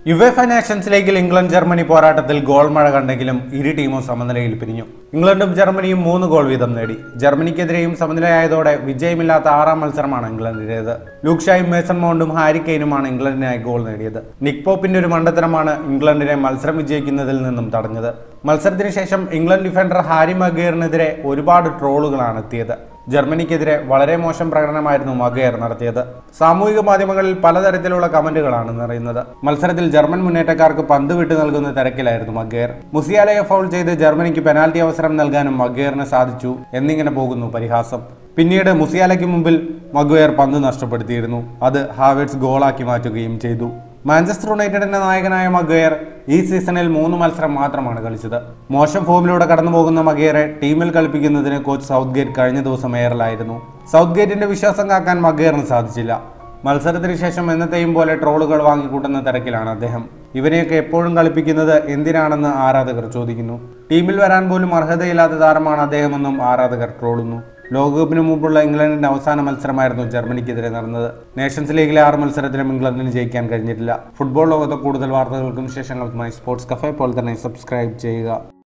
UEFA Nations ലീഗിൽ England Germany പോരാട്ടത്തിൽ goal മഴ കണ്ടെങ്കിലും ഇരു ടീമും സമനിലയിൽ പിരിഞ്ഞു ഇംഗ്ലണ്ടും ജർമ്മനിയും മൂന്ന് ഗോൾ വീതം നേടി ജർമ്മനിക്കെതിരെയും സമനിലയായതോടെ വിജയമില്ലാത്ത ആറാം മത്സരമാണ് ഇംഗ്ലണ്ടിന്റേത് ലൂക്ഷായും മേസൺ മൗണ്ടും ഹാരി കെയ്നുമാണ് ഇംഗ്ലണ്ടിനായി ഗോൾ നേടിയത് നിക് പോപ്പിന്റെ ഒരു മണ്ടത്തരമാണ് ഇംഗ്ലണ്ടിനെ മത്സരം വിജയിക്കുന്നതിൽ നിന്നും തടഞ്ഞത് മത്സരത്തിന് ശേഷം ഇംഗ്ലണ്ട് ഡിഫൻഡർ ഹാരി മഗേറിനെതിരെ ഒരുപാട് ട്രോളുകളാണ് എത്തിയത് ജർമ്മനിക്കെതിരെ വളരെ മോശം പ്രകടനമായിരുന്നു മഗയർ നടത്തിയത് സാമൂഹിക മാധ്യമങ്ങളിൽ പലതരത്തിലുള്ള കമന്റുകളാണ് നിറയുന്നത് മത്സരത്തിൽ ജർമ്മൻ മുന്നേറ്റക്കാർക്ക് പന്ത് വിട്ടു നൽകുന്ന തിരക്കിലായിരുന്നു മഗയർ മുസിയാലയെ ഫൗൾ ചെയ്ത് ജർമ്മനിക്ക് പെനാൽറ്റി അവസരം നൽകാനും മഗയറിന് സാധിച്ചു എന്നിങ്ങനെ പോകുന്നു പരിഹാസം പിന്നീട് മുസിയാലയ്ക്ക് മുമ്പിൽ മഗുയർ പന്ത് നഷ്ടപ്പെടുത്തിയിരുന്നു അത് ഹാവേഴ്സ് ഗോളാക്കി മാറ്റുകയും ചെയ്തു മാഞ്ചസ്റ്റർ യുണൈറ്റഡിന്റെ നായകനായ മഗയർ ഈ സീസണിൽ മൂന്ന് മത്സരം മാത്രമാണ് കളിച്ചത് മോശം ഫോമിലൂടെ കടന്നുപോകുന്ന മഗയറെ ടീമിൽ കളിപ്പിക്കുന്നതിന് കോച്ച് സൗത്ത് ഗേറ്റ് കഴിഞ്ഞ ദിവസം എയറിലായിരുന്നു സൗത്ത് ഗേറ്റിന്റെ വിശ്വാസം കാക്കാൻ മഗയറിന് സാധിച്ചില്ല മത്സരത്തിന് ശേഷം എന്നത്തെയും പോലെ ട്രോളുകൾ വാങ്ങിക്കൂട്ടുന്ന തിരക്കിലാണ് അദ്ദേഹം ഇവനെയൊക്കെ എപ്പോഴും കളിപ്പിക്കുന്നത് എന്തിനാണെന്ന് ആരാധകർ ചോദിക്കുന്നു ടീമിൽ വരാൻ പോലും അർഹതയില്ലാത്ത താരമാണ് അദ്ദേഹമെന്നും ആരാധകർ ട്രോളുന്നു ലോകകപ്പിന് മുമ്പുള്ള ഇംഗ്ലണ്ടിന്റെ അവസാന മത്സരമായിരുന്നു ജർമ്മനിക്കെതിരെ നടന്നത് നേഷൻസ് ലീഗിലെ ആറ് മത്സരത്തിലും ഇംഗ്ലണ്ടിന് ജയിക്കാൻ കഴിഞ്ഞിട്ടില്ല ഫുട്ബോൾ ലോകത്തെ കൂടുതൽ വാർത്തകൾക്കും വിശേഷങ്ങൾക്കുമായി സ്പോർട്സ് കഫേ പോലെ തന്നെ സബ്സ്ക്രൈബ് ചെയ്യുക